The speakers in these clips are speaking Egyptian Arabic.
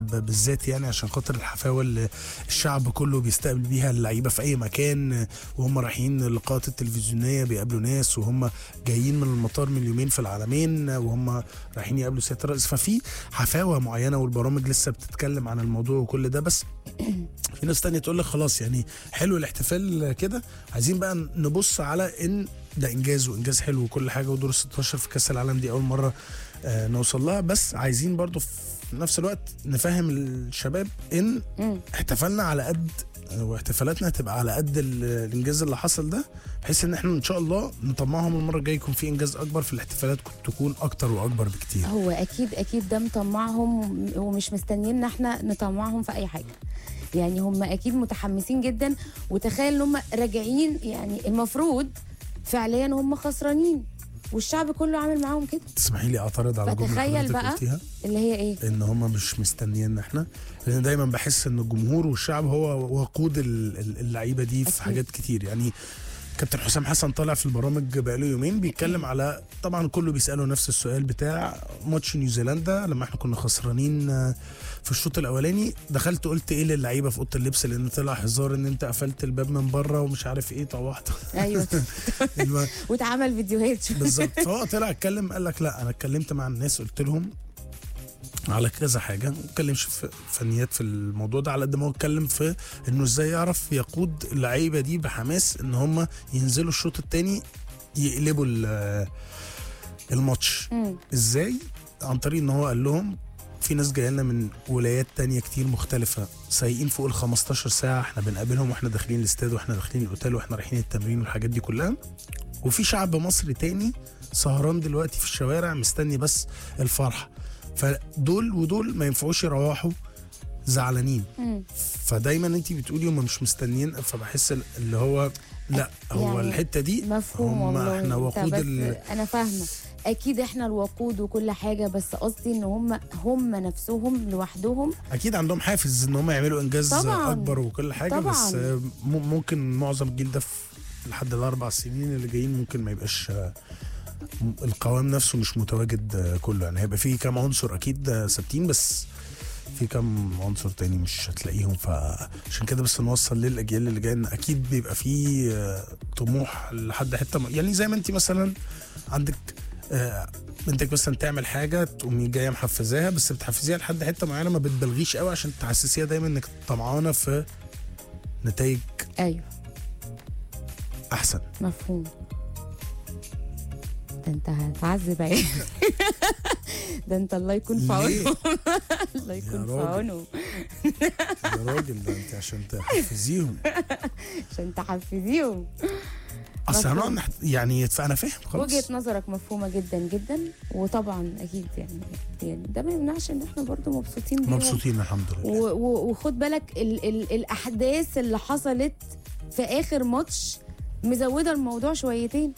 بالذات يعني عشان خاطر الحفاوه اللي الشعب كله بيستقبل بيها اللعيبه في اي مكان وهم رايحين اللقاءات التلفزيونيه بيقابلوا ناس وهم جايين من المطار من يومين في العالمين وهم رايحين يقابلوا سياده الرئيس ففي حفاوه معينه والبرامج لسه بتتكلم عن الموضوع وكل ده بس في ناس تانية تقول لك خلاص يعني حلو الاحتفال كده عايزين بقى نبص على ان ده انجاز وانجاز حلو وكل حاجه ودور 16 في كاس العالم دي اول مره آه نوصل لها بس عايزين برضو في نفس الوقت نفهم الشباب ان مم. احتفالنا على قد واحتفالاتنا هتبقى على قد ال- الانجاز اللي حصل ده بحيث ان احنا ان شاء الله نطمعهم المره الجايه يكون في انجاز اكبر في الاحتفالات تكون اكتر واكبر بكتير هو اكيد اكيد ده مطمعهم ومش مستنيين ان احنا نطمعهم في اي حاجه يعني هم اكيد متحمسين جدا وتخيل ان هم راجعين يعني المفروض فعليا هم خسرانين والشعب كله عامل معاهم كده تسمحي لي اعترض على جمله فتخيل حضرتك بقى قلتيها اللي هي ايه ان هم مش مستنيين احنا لان دايما بحس ان الجمهور والشعب هو وقود ال- ال- اللعيبه دي في أكيد. حاجات كتير يعني كابتن حسام حسن طالع في البرامج بقاله يومين بيتكلم على طبعا كله بيساله نفس السؤال بتاع ماتش نيوزيلندا لما احنا كنا خسرانين آه، في الشوط الاولاني دخلت قلت ايه للعيبه في اوضه اللبس لان طلع هزار ان انت قفلت الباب من بره ومش عارف ايه طوحت ايوه الم- واتعمل فيديوهات بالظبط فهو طلع اتكلم قال لك لا انا اتكلمت مع الناس قلت لهم على كذا حاجه ما اتكلمش في فنيات في الموضوع ده على قد ما هو اتكلم في انه ازاي يعرف يقود اللعيبه دي بحماس ان هم ينزلوا الشوط الثاني يقلبوا ال- الماتش مم. ازاي عن طريق ان هو قال لهم في ناس جايه لنا من ولايات تانية كتير مختلفة سايقين فوق ال 15 ساعة احنا بنقابلهم واحنا داخلين الاستاد واحنا داخلين الاوتيل واحنا رايحين التمرين والحاجات دي كلها وفي شعب مصري تاني سهران دلوقتي في الشوارع مستني بس الفرحة فدول ودول ما ينفعوش يروحوا زعلانين مم. فدايما انت بتقولي هم مش مستنيين فبحس اللي هو لا هو يعني الحتة دي مفهوم هم والله احنا انت وقود بس ال... انا فاهمه اكيد احنا الوقود وكل حاجه بس قصدي ان هم هم نفسهم لوحدهم اكيد عندهم حافز ان هم يعملوا انجاز طبعاً. اكبر وكل حاجه طبعاً. بس آه، م- ممكن معظم الجيل ده في لحد الاربع سنين اللي جايين ممكن ما يبقاش آه، م- القوام نفسه مش متواجد آه، كله يعني هيبقى فيه كام عنصر اكيد آه، ثابتين بس في كام عنصر تاني مش هتلاقيهم فعشان كده بس نوصل للاجيال اللي جايه ان اكيد بيبقى فيه آه، طموح لحد حته م- يعني زي ما انت مثلا عندك آه، بنتك مثلا تعمل حاجه تقومي جايه محفزاها بس بتحفزيها لحد حته معينه ما بتبالغيش قوي عشان تحسسيها دايما انك طمعانه في نتائج ايوه احسن مفهوم ده انت هتعذب عيني ده انت الله يكون في ليه؟ عونه الله يكون في راجل. عونه يا راجل ده انت عشان تحفزيهم عشان تحفزيهم اصل مفهوم. هنقعد نحت... يعني فانا فاهم خلاص وجهه نظرك مفهومه جدا جدا وطبعا اكيد يعني يعني ده ما يمنعش ان احنا برضو مبسوطين بيهم مبسوطين الحمد لله و- و- وخد بالك ال ال الاحداث اللي حصلت في اخر ماتش مزوده الموضوع شويتين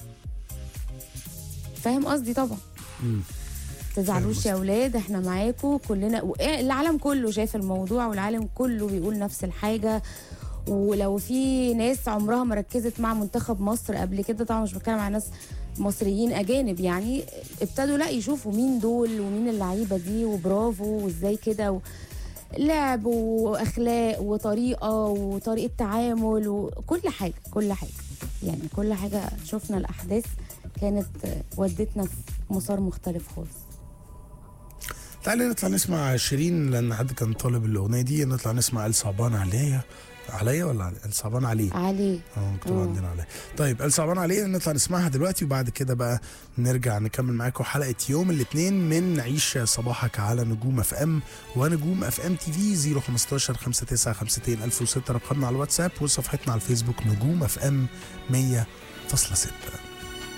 فاهم قصدي طبعا مم. تزعلوش يا اولاد احنا معاكم كلنا و- إيه، العالم كله شايف الموضوع والعالم كله بيقول نفس الحاجه ولو في ناس عمرها ما ركزت مع منتخب مصر قبل كده طبعا مش بتكلم عن ناس مصريين اجانب يعني ابتدوا لا يشوفوا مين دول ومين اللعيبه دي وبرافو وازاي كده و... لعب واخلاق وطريقه وطريقه تعامل وكل حاجه كل حاجه يعني كل حاجه شفنا الاحداث كانت ودتنا في مسار مختلف خالص تعالي نطلع نسمع شيرين لان حد كان طالب الاغنيه دي نطلع نسمع ال صعبان عليا عليا ولا ال صعبان عليه علي اه مكتوب آه. عندنا عليه طيب ال صعبان عليه نطلع نسمعها دلوقتي وبعد كده بقى نرجع نكمل معاكم حلقه يوم الاثنين من نعيش صباحك على نجوم اف ام ونجوم اف ام تي في 015 5952 1006 رقمنا على الواتساب وصفحتنا على الفيسبوك نجوم اف ام 100.6